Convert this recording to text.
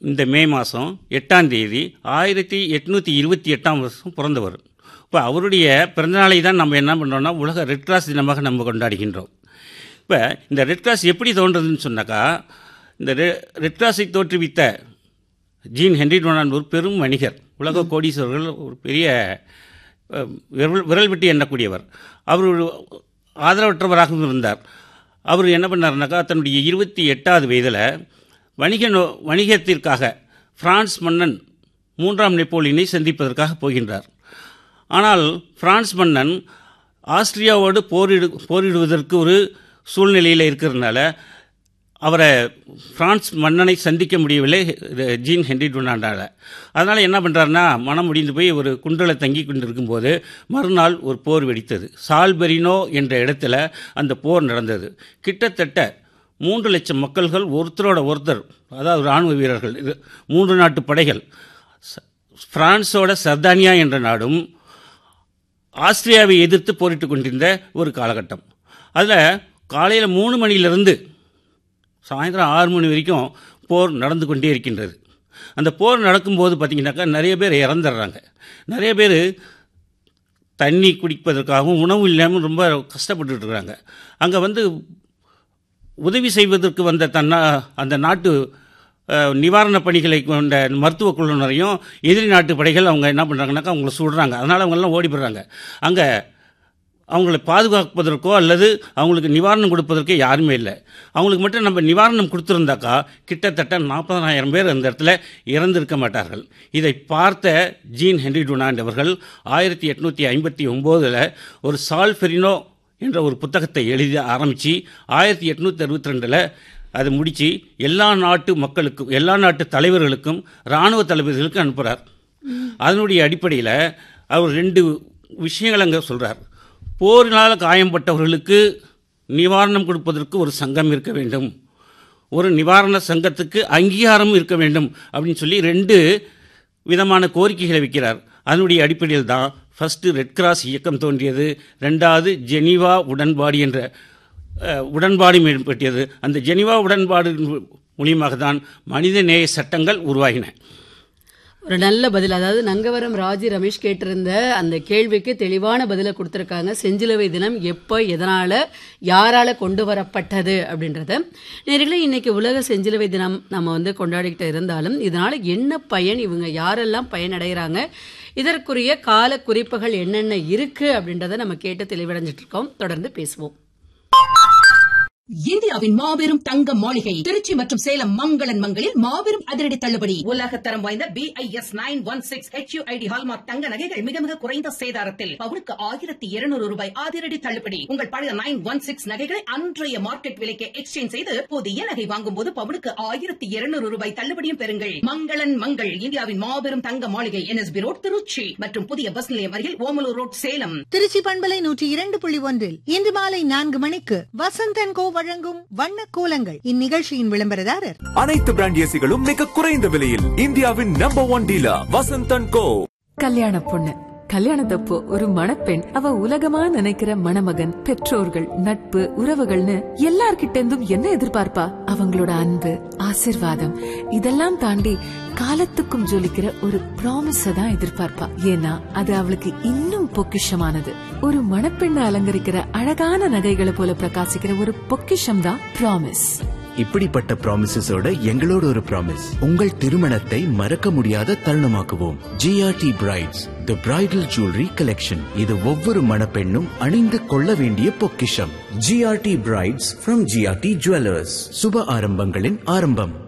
இந்த மே மாதம் எட்டாம் தேதி ஆயிரத்தி எட்நூற்றி இருபத்தி எட்டாம் வருஷம் பிறந்தவர் இப்போ அவருடைய பிறந்தநாளை தான் நம்ம என்ன பண்ணுறோம்னா உலக ரெட் கிராஸ் தினமாக நம்ம கொண்டாடுகின்றோம் இப்போ இந்த ரெட் கிராஸ் எப்படி தோன்றதுன்னு சொன்னாக்கா இந்த ரெ ரெட் கிராஸை தோற்றுவித்த ஜீன் ஹென்ரி டொனான் ஒரு பெரும் வணிகர் உலக கோடீஸ்வரர்கள் ஒரு பெரிய அஹ், விரல் விரல் விட்டு எண்ணக்கூடியவர் அவர் ஒரு ஆதரவற்றவராகவும் இருந்தார் அவர் என்ன பண்ணாருனாக்கா தன்னுடைய இருபத்தி எட்டாவது வயதில் வணிக நோ வணிகத்திற்காக பிரான்ஸ் மன்னன் மூன்றாம் நெப்போலியனை சந்திப்பதற்காக போகின்றார் ஆனால் பிரான்ஸ் மன்னன் ஆஸ்திரியாவோடு போரிடு போரிடுவதற்கு ஒரு சூழ்நிலையில் இருக்கிறதுனால அவரை பிரான்ஸ் மன்னனை சந்திக்க முடியவில்லை இது ஜீன் ஹென்ரி டொனாண்டால அதனால் என்ன பண்ணுறாருன்னா மனம் முடிந்து போய் ஒரு குன்றலை தங்கி கொண்டிருக்கும்போது மறுநாள் ஒரு போர் வெடித்தது சால்பெரினோ என்ற இடத்துல அந்த போர் நடந்தது கிட்டத்தட்ட மூன்று லட்சம் மக்கள்கள் ஒருத்தரோட ஒருத்தர் அதாவது இராணுவ வீரர்கள் இது மூன்று நாட்டு படைகள் ச- பிரான்ஸோட சர்தானியா என்ற நாடும் ஆஸ்திரியாவை எதிர்த்து போரிட்டு கொண்டிருந்த ஒரு காலகட்டம் அதில் காலையில் மூணு மணியிலிருந்து சாயந்தரம் ஆறு மணி வரைக்கும் போர் நடந்து கொண்டே இருக்கின்றது அந்த போர் நடக்கும்போது பார்த்தீங்கன்னாக்கா நிறைய பேர் இறந்துடுறாங்க நிறைய பேர் தண்ணி குடிப்பதற்காகவும் உணவு இல்லாமல் ரொம்ப கஷ்டப்பட்டுட்டு இருக்காங்க அங்கே வந்து உதவி செய்வதற்கு வந்த தன்னா அந்த நாட்டு அஹ், நிவாரணப் பணிகளை கொண்ட மருத்துவ குழுவினரையும் எதிரி நாட்டு படைகள் அவங்க என்ன பண்ணுறாங்கனாக்கா அவங்கள சுடுறாங்க அதனால் அவங்கெல்லாம் ஓடி போடுறாங்க அங்கே அவங்களை பாதுகாப்பதற்கோ அல்லது அவங்களுக்கு நிவாரணம் கொடுப்பதற்கோ யாருமே இல்லை அவங்களுக்கு மட்டும் நம்ம நிவாரணம் கொடுத்துருந்தாக்கா கிட்டத்தட்ட நாற்பதனாயிரம் பேர் அந்த இடத்துல இறந்திருக்க மாட்டார்கள் இதை பார்த்த ஜீன் ஹென்ரி டுனாண்ட் அவர்கள் ஆயிரத்தி எட்நூற்றி ஐம்பத்தி ஒம்போதில் ஒரு சால் ஃபெரினோ என்ற ஒரு புத்தகத்தை எழுதி ஆரம்பித்து ஆயிரத்தி எட்நூற்றி அறுபத்தி ரெண்டில் அதை முடித்து எல்லா நாட்டு மக்களுக்கும் எல்லா நாட்டு தலைவர்களுக்கும் இராணுவ தளபதிகளுக்கும் அனுப்புகிறார் அதனுடைய அடிப்படையில் அவர் ரெண்டு விஷயங்கள் அங்கே சொல்கிறார் போரினால் காயம்பட்டவர்களுக்கு நிவாரணம் கொடுப்பதற்கு ஒரு சங்கம் இருக்க வேண்டும் ஒரு நிவாரண சங்கத்துக்கு அங்கீகாரம் இருக்க வேண்டும் அப்படின்னு சொல்லி ரெண்டு விதமான கோரிக்கைகளை வைக்கிறார் அதனுடைய அடிப்படையில் தான் ஃபஸ்ட்டு ரெட் கிராஸ் இயக்கம் தோன்றியது ரெண்டாவது ஜெனீவா உடன்பாடு என்ற அஹ், உடன்பாடு ஏற்பட்டது அந்த ஜெனீவா உடன்பாடு மூலியமாக தான் மனிதநேய சட்டங்கள் உருவாகின ஒரு நல்ல பதில் அதாவது நங்கவரம் ராஜி ரமேஷ் கேட்டிருந்த அந்த கேள்விக்கு தெளிவான பதிலை கொடுத்துருக்காங்க செஞ்சிலுவை தினம் எப்போ எதனால யாரால கொண்டு வரப்பட்டது அப்படின்றத நேர்களே இன்னைக்கு உலக செஞ்சிலுவை தினம் நம்ம வந்து கொண்டாடிக்கிட்டு இருந்தாலும் இதனால என்ன பயன் இவங்க யாரெல்லாம் பயனடைகிறாங்க இதற்குரிய கால குறிப்புகள் என்னென்ன இருக்கு அப்படின்றத நம்ம கேட்டு தெளிவடைஞ்சிட்டு இருக்கோம் தொடர்ந்து பேசுவோம் இந்தியாவின் மாபெரும் தங்க மாளிகை திருச்சி மற்றும் சேலம் மங்களன் மங்களில் மாபெரும் அதிரடி தள்ளுபடி உலக தரம் வாய்ந்த B I S nine one six HUID hallmark தங்க நகைகள் மிக மிக குறைந்த சேதாரத்தில் பவுனுக்கு ஆயிரத்தி இருநூறு ரூபாய் அதிரடி தள்ளுபடி உங்கள் பழைய நைன் ஒன் சிக்ஸ் நகைகளை அன்றைய மார்க்கெட் விலைக்கு எக்ஸ்சேஞ்ச் செய்து புதிய நகை வாங்கும் போது பவுனுக்கு ஆயிரத்தி இருநூறு ரூபாய் தள்ளுபடியும் பெறுங்கள் மங்களன் மங்கள் இந்தியாவின் மாபெரும் தங்க மாளிகை என்எஸ்பி ரோட் திருச்சி மற்றும் புதிய பஸ் நிலையம் அருகில் ஓமலூர் ரோட் சேலம் திருச்சி பண்பலை நூற்றி இரண்டு புள்ளி ஒன்றில் இன்று மாலை நான்கு மணிக்கு வசந்தன் கோ வழங்கும் வண்ண கோலங்கள் இந்நிகழ்ச்சியின் விளம்பரதாரர் அனைத்து பிராண்ட் ஏசிகளும் மிக குறைந்த விலையில் இந்தியாவின் number one dealer Vasanthan co கல்யாண பொண்ணு கல்யாணத்தப்போ ஒரு மணப்பெண் அவ உலகமா நினைக்கிற மணமகன் பெற்றோர்கள் நட்பு உறவுகள்னு எல்லார்கிட்ட இருந்தும் என்ன எதிர்பார்ப்பா அவங்களோட அன்பு ஆசிர்வாதம் இதெல்லாம் தாண்டி காலத்துக்கும் ஜொலிக்கிற ஒரு ப்ராமிஸ தான் எதிர்பார்ப்பா ஏன்னா அது அவளுக்கு இன்னும் பொக்கிஷமானது ஒரு மணப்பெண்ணை அலங்கரிக்கிற அழகான நகைகளை போல பிரகாசிக்கிற ஒரு பொக்கிஷம் தான் ப்ராமிஸ் இப்படிப்பட்ட ப்ராமிசஸோட எங்களோட ஒரு ப்ராமிஸ் உங்கள் திருமணத்தை மறக்க முடியாத தருணமாக்குவோம் GRT brides the bridal jewellery collection இது ஒவ்வொரு மணப்பெண்ணும் அணிந்து கொள்ள வேண்டிய பொக்கிஷம் GRT brides from GRT jewellers சுப ஆரம்பங்களின் ஆரம்பம்